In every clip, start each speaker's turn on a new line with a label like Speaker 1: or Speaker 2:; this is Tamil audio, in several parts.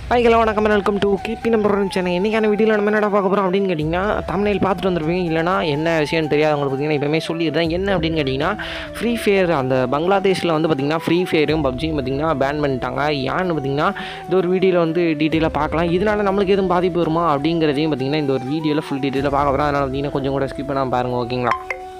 Speaker 1: ஹாய் ஹலோ வணக்கம் வெல்கம் டு கிபி நம்பர் ஒன் சேனல் இன்றைக்கான வீடியோவில் நம்ம என்னடா பார்க்க போகிறோம் அப்படின்னு கேட்டிங்கன்னா தமிழில் பார்த்துட்டு வந்திருப்பீங்க இல்லைனா என்ன விஷயம்னு தெரியாதவங்களுக்கு பார்த்தீங்கன்னா இப்போமே சொல்லிடுறேன் என்ன அப்படின்னு கேட்டிங்கன்னா ஃப்ரீ ஃபயர் அந்த பங்களாதேஷில் வந்து பார்த்திங்கன்னா ஃப்ரீ ஃபயரும் பப்ஜியும் பார்த்திங்கன்னா பேன் பண்ணிட்டாங்க ஏன்னு பார்த்திங்கன்னா இது ஒரு வீடியோவில் வந்து டீட்டெயிலாக பார்க்கலாம் இதனால் நம்மளுக்கு எதுவும் பாதிப்பு வருமா அப்படிங்கிறதையும் பார்த்திங்கன்னா இந்த ஒரு வீடியோவில் ஃபுல் டீட்டெயிலாக பார்க்க போகிறோம் அதனால் பார்த்திங்கன்னா கொஞ்சம் கூட ஸ்கிப் பண்ணாமல் பாருங்கள் ஓகேங்களா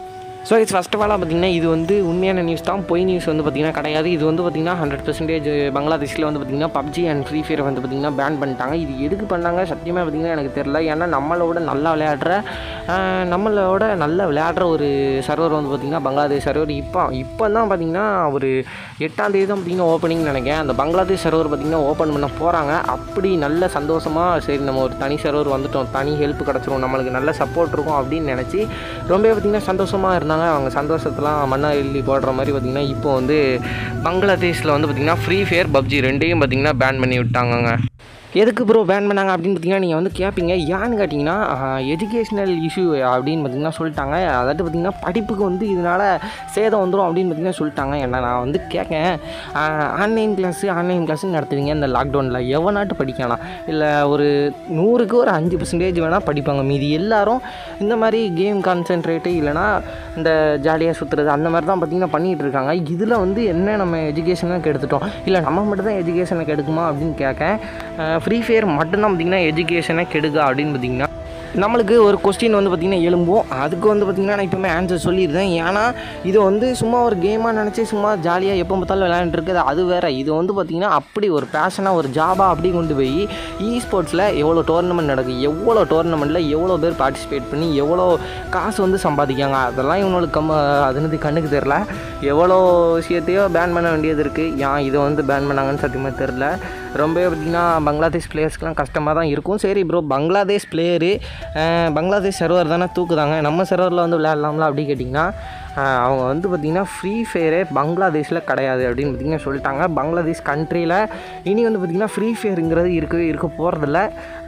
Speaker 1: ஸோ இட்ஸ் ஃபஸ்ட் ஆஃப் ஆலாக பார்த்தீங்கன்னா இது வந்து உண்மையான நியூஸ் தான் பொய் நியூஸ் வந்து பார்த்திங்கன்னா கிடையாது இது வந்து பார்த்திங்கன்னா ஹண்ட்ரட் பர்சன்டேஜ் பங்களாதேஷில் வந்து பார்த்திங்கன்னா பப்ஜி அண்ட் ஃப்ரீ ஃபயர் வந்து பார்த்திங்கன்னா பேன் பண்ணிட்டாங்க இது எதுக்கு பண்ணாங்க சத்தியமாக பார்த்திங்கன்னா எனக்கு தெரில ஏன்னா நம்மளோட நல்லா விளையாடுற ஆஹ், நம்மளோட நல்லா விளையாடுற ஒரு சர்வர் வந்து பார்த்திங்கன்னா பங்களாதேஷ் சர்வர் இப்போ இப்போ தான் பார்த்திங்கன்னா ஒரு எட்டாம் தேதி தான் பார்த்திங்கன்னா ஓப்பனிங் நினைக்கிறேன் அந்த பங்களாதேஷ் சர்வர் பார்த்திங்கன்னா ஓப்பன் பண்ண போகிறாங்க அப்படி நல்ல சந்தோஷமாக சரி நம்ம ஒரு தனி சர்வர் வந்துட்டோம் தனி ஹெல்ப் கிடச்சிரும் நம்மளுக்கு நல்ல சப்போர்ட் இருக்கும் அப்படின்னு நினச்சி ரொம்ப பார்த்திங்கன்னா சந்தோஷமாக இருந்தாங்க அவங்க சந்தோஷத்தெலாம் மண்ணா எழுதி போடுற மாதிரி பார்த்திங்கன்னா இப்போ வந்து பங்களாதேஷில் வந்து பார்த்திங்கன்னா ஃப்ரீ ஃபயர் பப்ஜி ரெண்டையும் பார்த்திங்கன்னா பேன் பண்ணி விட்டாங்கங்க எதுக்கு ப்ரோ பேன் பண்ணாங்க அப்படின்னு பார்த்தீங்கன்னா நீங்கள் வந்து கேட்பீங்க ஏன்னு கேட்டிங்கன்னா எஜுகேஷ்னல் இஷ்யூ அப்படின்னு பார்த்தீங்கன்னா சொல்லிட்டாங்க அதாவது பார்த்திங்கன்னா படிப்புக்கு வந்து இதனால் சேதம் வந்துடும் அப்படின்னு பார்த்தீங்கன்னா சொல்லிட்டாங்க என்ன நான் வந்து கேட்கேன் ஆன்லைன் கிளாஸு ஆன்லைன் கிளாஸு நடத்துவீங்க இந்த லாக்டவுனில் எவனாட்டு படிக்கலாம் இல்லை ஒரு நூறுக்கு ஒரு அஞ்சு பர்சன்டேஜ் வேணால் படிப்பாங்க மீதி எல்லாரும் இந்த மாதிரி கேம் கான்சென்ட்ரேட்டு இல்லைனா இந்த ஜாலியாக சுற்றுறது அந்த மாதிரி தான் பார்த்திங்கன்னா பண்ணிகிட்டு இருக்காங்க இதில் வந்து என்ன நம்ம எஜுகேஷனாக கெடுத்துட்டோம் இல்லை நம்ம மட்டும் தான் எஜுகேஷனை கெடுக்குமா அப்படின்னு கேட்க ஃப்ரீ ஃபயர் மட்டும்தான் பார்த்திங்கன்னா எஜுகேஷனை கெடுக்கா அப்படின்னு பார்த்திங்கன்னா நம்மளுக்கு ஒரு கொஸ்டின் வந்து பார்த்திங்கன்னா எழும்பும் அதுக்கு வந்து பார்த்திங்கன்னா நான் இப்போமே ஆன்சர் சொல்லியிருந்தேன் ஏன்னா இது வந்து சும்மா ஒரு கேமாக நினச்சி சும்மா ஜாலியாக எப்போ பார்த்தாலும் விளையாண்டுருக்குது அது வேறு இது வந்து பார்த்திங்கன்னா அப்படி ஒரு பேஷனாக ஒரு ஜாபாக அப்படி கொண்டு போய் இ ஸ்போர்ட்ஸில் எவ்வளோ டோர்னமெண்ட் நடக்குது எவ்வளோ டோர்னமெண்ட்டில் எவ்வளோ பேர் பார்ட்டிசிபேட் பண்ணி எவ்வளோ காசு வந்து சம்பாதிக்காங்க அதெல்லாம் இவங்களுக்கு கம் அதுனது கண்ணுக்கு தெரில எவ்வளோ விஷயத்தையோ பேன் பண்ண வேண்டியது இருக்குது ஏன் இதை வந்து பேன் பண்ணாங்கன்னு சத்தியமாக தெரில ரொம்ப பார்த்திங்கன்னா பங்களாதேஷ் பிளேயர்ஸ்க்குலாம் கஷ்டமாக தான் இருக்கும் சரி bro Bangladesh player Bangladesh server தானே தூக்குதாங்க நம்ம சர்வரில் வந்து விளையாடலாம்ல அப்படி கேட்டிங்கன்னா ஆஹ் அவங்க வந்து பார்த்திங்கன்னா ஃப்ரீ ஃபயரே பங்களாதேஷில் கிடையாது அப்படின்னு பார்த்திங்கன்னா சொல்லிட்டாங்க பங்களாதேஷ் கண்ட்ரியில் இனி வந்து பார்த்திங்கன்னா ஃப்ரீ ஃபயருங்கிறது இருக்கவே இருக்க போகிறதில்ல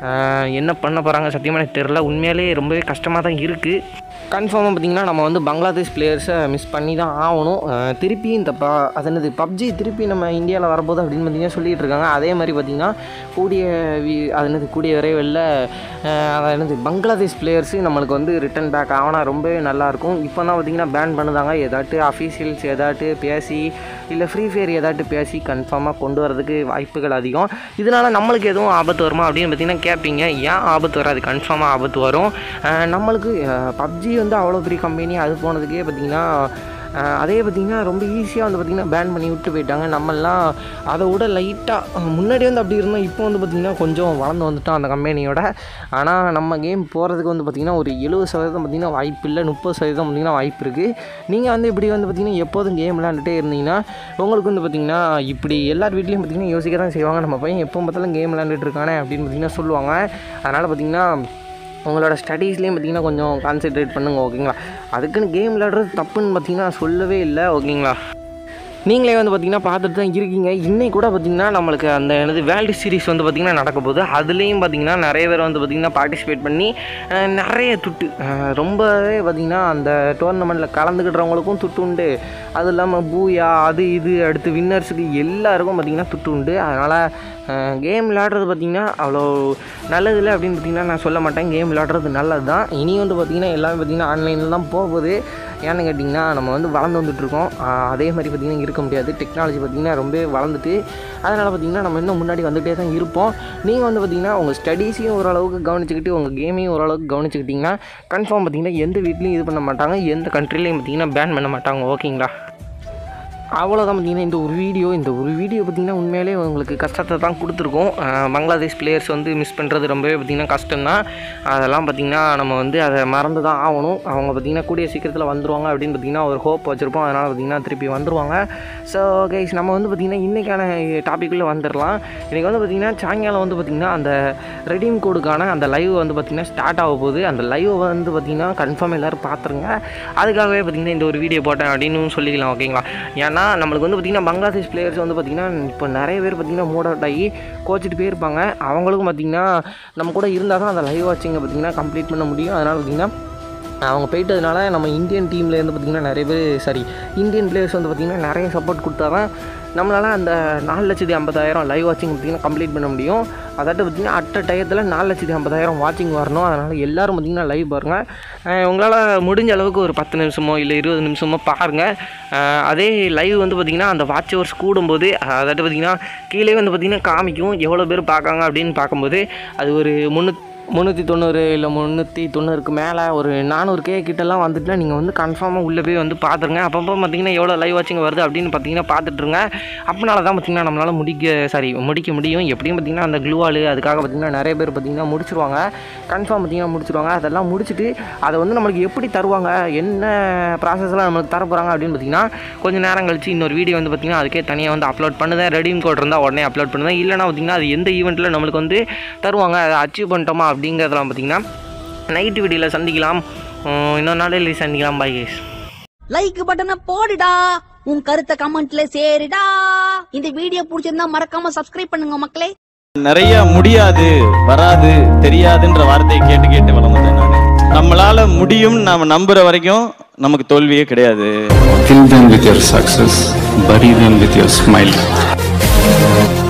Speaker 1: என்ன பண்ண போகிறாங்க சத்தியமாக எனக்கு தெரில உண்மையிலே ரொம்பவே கஷ்டமாக தான் இருக்குது கன்ஃபார்மாக பார்த்திங்கன்னா நம்ம வந்து பங்களாதேஷ் பிளேயர்ஸை மிஸ் பண்ணி தான் ஆகணும் ஆஹ் திருப்பி இந்த ப அது என்னது பப்ஜி திருப்பி நம்ம இந்தியாவில் வரப்போகுது அப்படின்னு பார்த்திங்கன்னா சொல்லிகிட்டு இருக்காங்க அதே மாதிரி பார்த்திங்கன்னா கூடிய வி அது என்னது கூடிய விரைவில் ஆஹ் அது என்னது பங்களாதேஷ் பிளேயர்ஸு நம்மளுக்கு வந்து ரிட்டன் பேக் ஆகினா ரொம்பவே நல்லாயிருக்கும் இப்போ தான் பார்த்திங்கன்னா பேன் பண்ணுதாங்க ஏதாட்டு அஃபீஷியல்ஸ் ஏதாட்டு பேசி இல்லை ஃப்ரீ ஃபயர் ஏதாட்டு பேசி கன்ஃபார்மாக கொண்டு வரதுக்கு வாய்ப்புகள் அதிகம் இதனால் நம்மளுக்கு எதுவும் ஆபத்து வருமா அப்படின்னு பார்த்தீங்கன்னா கேட்பீங்க ஏன் ஆபத்து வராது கன்ஃபார்மாக ஆபத்து வரும் ஆஹ் நம்மளுக்கு பப்ஜி வந்து அவ்வளோ பெரிய கம்பெனி அது போனதுக்கே பார்த்திங்கன்னா ஆஹ் அதே பார்த்திங்கன்னா ரொம்ப ஈஸியாக வந்து பார்த்திங்கன்னா பேன் பண்ணி விட்டு போயிட்டாங்க நம்மெல்லாம் அதை விட லைட்டாக முன்னாடி வந்து அப்படி இருந்தோம் இப்போ வந்து பார்த்திங்கன்னா கொஞ்சம் வளர்ந்து வந்துட்டோம் அந்த கம்பெனியோட ஆனால் நம்ம கேம் போகிறதுக்கு வந்து பார்த்திங்கன்னா ஒரு எழுபது சதவீதம் பார்த்திங்கன்னா வாய்ப்பு இல்லை முப்பது சதவீதம் பார்த்திங்கன்னா வாய்ப்பு இருக்குது நீங்கள் வந்து இப்படி வந்து பார்த்திங்கன்னா எப்போதும் கேம் விளையாண்டுட்டே இருந்தீங்கன்னா உங்களுக்கு வந்து பார்த்திங்கன்னா இப்படி எல்லார் வீட்லேயும் பார்த்திங்கன்னா யோசிக்க தான் செய்வாங்க நம்ம பையன் எப்போ பார்த்தாலும் கேம் விளையாண்டுட்டு இருக்கானே அப்படின்னு பார்த்திங்கன்னா சொல்லுவாங்க அதனால் பார்த்திங்கன்னா உங்களோட ஸ்டடீஸ்லேயும் பார்த்தீங்கன்னா கொஞ்சம் கான்சென்ட்ரேட் பண்ணுங்க ஓகேங்களா அதுக்குன்னு கேம் விளையாடுறது தப்புன்னு பார்த்தீங்கன்னா சொல்லவே இல்லை ஓகேங்களா நீங்களே வந்து பார்த்தீங்கன்னா பார்த்துட்டு தான் இருக்கீங்க இன்னைக்கு கூட பார்த்தீங்கன்னா நம்மளுக்கு அந்த எனது வேர்ல்டு சீரிஸ் வந்து பார்த்திங்கன்னா நடக்க போகுது அதுலேயும் பார்த்தீங்கன்னா நிறைய பேர் வந்து பார்த்திங்கன்னா பார்ட்டிசிபேட் பண்ணி அஹ், நிறைய துட்டு அஹ், ரொம்பவே பார்த்திங்கன்னா அந்த டோர்னமெண்ட்டில் கலந்துக்கிட்டவங்களுக்கும் துட்டு உண்டு அது இல்லாமல் பூயா அது இது அடுத்து வின்னர்ஸுக்கு எல்லாருக்கும் பார்த்திங்கன்னா துட்டு உண்டு அதனால் கேம் விளையாடுறது பார்த்திங்கன்னா அவ்வளோ நல்லதில்லை அப்படின்னு பார்த்திங்கன்னா நான் சொல்ல மாட்டேன் கேம் விளையாடுறது நல்லது தான் இனி வந்து பார்த்திங்கன்னா எல்லாமே பார்த்திங்கன்னா ஆன்லைனில் தான் போகுது ஏன்னு கேட்டிங்கன்னா நம்ம வந்து வளர்ந்து வந்துட்டுருக்கோம் அதே மாதிரி பார்த்திங்கன்னா இருக்க முடியாது டெக்னாலஜி பார்த்திங்கன்னா ரொம்ப வளர்ந்துட்டு அதனால் பார்த்திங்கன்னா நம்ம இன்னும் முன்னாடி வந்துகிட்டே தான் இருப்போம் நீங்கள் வந்து பார்த்திங்கன்னா உங்கள் ஸ்டடீஸையும் ஓரளவுக்கு கவனிச்சுக்கிட்டு உங்கள் கேமையும் ஓரளவுக்கு கவனிச்சுக்கிட்டிங்கன்னா கன்ஃபார்ம் பார்த்திங்கன்னா எந்த வீட்லேயும் இது பண்ண மாட்டாங்க எந்த கண்ட்ரிலையும் பார்த்திங்கன்னா பேன் பண்ண மாட்டாங்க ஓகேங்களா அவ்வளோதான் பார்த்தீங்கன்னா இந்த ஒரு வீடியோ இந்த ஒரு வீடியோ பார்த்திங்கன்னா உண்மையிலே உங்களுக்கு கஷ்டத்தை தான் கொடுத்துருக்கோம் அஹ் பங்களாதேஷ் பிளேயர்ஸ் வந்து மிஸ் பண்ணுறது ரொம்பவே பார்த்திங்கன்னா கஷ்டம்தான் அதெல்லாம் பார்த்திங்கன்னா நம்ம வந்து அதை மறந்து தான் ஆகணும் அவங்க பார்த்திங்கன்னா கூடிய சீக்கிரத்தில் வந்துருவாங்க அப்படின்னு பார்த்திங்கன்னா ஒரு ஹோப் வச்சுருப்போம் அதனால் பார்த்திங்கன்னா திருப்பி வந்துருவாங்க ஸோ கைஸ் நம்ம வந்து பார்த்திங்கன்னா இன்றைக்கான டாப்பிக்குள்ளே வந்துடலாம் இன்றைக்கி வந்து பார்த்திங்கன்னா சாயங்காலம் வந்து பார்த்திங்கன்னா அந்த ரெடீம் கோடுக்கான அந்த லைவ் வந்து பார்த்திங்கன்னா ஸ்டார்ட் ஆக போகுது அந்த லைவ் வந்து பார்த்திங்கன்னா கன்ஃபார்ம் எல்லோரும் பார்த்துருங்க அதுக்காகவே பார்த்திங்கன்னா இந்த ஒரு வீடியோ போட்டேன் அப்படின்னு சொல்லிக்கலாம் ஓகேங்களா ஏன்னா நம்மளுக்கு வந்து பார்த்திங்கன்னா பங்களாதேஷ் பிளேயர்ஸ் வந்து பார்த்திங்கன்னா இப்போ நிறைய பேர் பார்த்திங்கன்னா மூட் அவுட் ஆகி கோச்சிட்டு போயிருப்பாங்க அவங்களுக்கும் பார்த்திங்கன்னா நம்ம கூட இருந்தால் தான் அந்த லைவ் வாட்சிங்கை பார்த்திங்கன்னா கம்ப்ளீட் பண்ண முடியும் அதனால் பார்த்திங்கன்னா அவங்க போயிட்டதுனால நம்ம இந்தியன் டீம்லேருந்து பார்த்திங்கன்னா நிறைய பேர் சாரி இந்தியன் பிளேயர்ஸ் வந்து பார்த்திங்கன்னா நிறைய சப்போர்ட் கொடுத்தா தான் நம்மளால் அந்த நாலு லட்சத்தி ஐம்பதாயிரம் லைவ் வாட்சிங் பார்த்திங்கன்னா கம்ப்ளீட் பண்ண முடியும் அதாட்டு பார்த்திங்கன்னா அட்ட டயத்தில் நாலு லட்சத்தி ஐம்பதாயிரம் வாட்சிங் வரணும் அதனால் எல்லோரும் பார்த்திங்கன்னா லைவ் பாருங்கள் உங்களால் முடிஞ்ச அளவுக்கு ஒரு பத்து நிமிஷமோ இல்லை இருபது நிமிஷமோ பாருங்கள் அஹ் அதே லைவ் வந்து பார்த்திங்கன்னா அந்த வாட்ச் ஹவர்ஸ் கூடும்போது அதாட்டு பார்த்திங்கன்னா கீழே வந்து பார்த்திங்கன்னா காமிக்கும் எவ்வளோ பேர் பார்க்காங்க அப்படின்னு பார்க்கும்போது அது ஒரு முந்நூற்றி முந்நூற்றி தொண்ணூறு இல்லை முந்நூற்றி தொண்ணூறுக்கு மேலே ஒரு நானூறு கே கிட்டலாம் வந்துட்டுனா நீங்கள் வந்து கன்ஃபார்மாக உள்ளே போய் வந்து பார்த்துருங்க அப்பப்போ பார்த்தீங்கன்னா எவ்வளோ லைவ் வாட்சிங் வருது அப்படின்னு பார்த்தீங்கன்னா பார்த்துட்ருங்க அப்பனால தான் பார்த்தீங்கன்னா நம்மளால் முடிக்க சாரி முடிக்க முடியும் எப்படியும் பார்த்தீங்கன்னா அந்த க்ளூவால் அதுக்காக பார்த்தீங்கன்னா நிறைய பேர் பார்த்தீங்கன்னா முடிச்சிருவாங்க கன்ஃபார்ம் பார்த்தீங்கன்னா முடிச்சிருவாங்க அதெல்லாம் முடிச்சுட்டு அதை வந்து நம்மளுக்கு எப்படி தருவாங்க என்ன ப்ராசஸ்லாம் நம்மளுக்கு தர போகிறாங்க அப்படின்னு பார்த்தீங்கன்னா கொஞ்சம் நேரம் கழிச்சு இன்னொரு வீடியோ வந்து பார்த்தீங்கன்னா அதுக்கே தனியாக வந்து அப்லோட் பண்ணுதேன் ரெடீம் கோட் இருந்தால் உடனே அப்லோட் பண்ணுவேன் இல்லைனா பார்த்தீங்கன்னா அது எந்த ஈவெண்ட்டில் நம்மளுக்கு வந்து தருவாங்க அதை அச்சீவ் பண்ணிட்டோமா அப்படிங்கிறதெல்லாம் பார்த்தீங்கன்னா நைட் வீடியோவில் சந்திக்கலாம் உம், இன்னொரு நாளில் சந்திக்கலாம் பாய் கேஸ்
Speaker 2: லைக் பட்டனை போடுடா உன் கருத்தை கமெண்ட்ல சேருடா இந்த வீடியோ பிடிச்சிருந்தா மறக்காம சப்ஸ்கிரைப் பண்ணுங்க மக்களே
Speaker 3: நிறைய முடியாது வராது தெரியாதுன்ற வார்த்தையை கேட்டு கேட்டு வளர்ந்தேன் நான் நம்மளால முடியும் நாம நம்புற வரைக்கும் நமக்கு தோல்வியே கிடையாது
Speaker 4: Kill them with your success, bury them with your smile.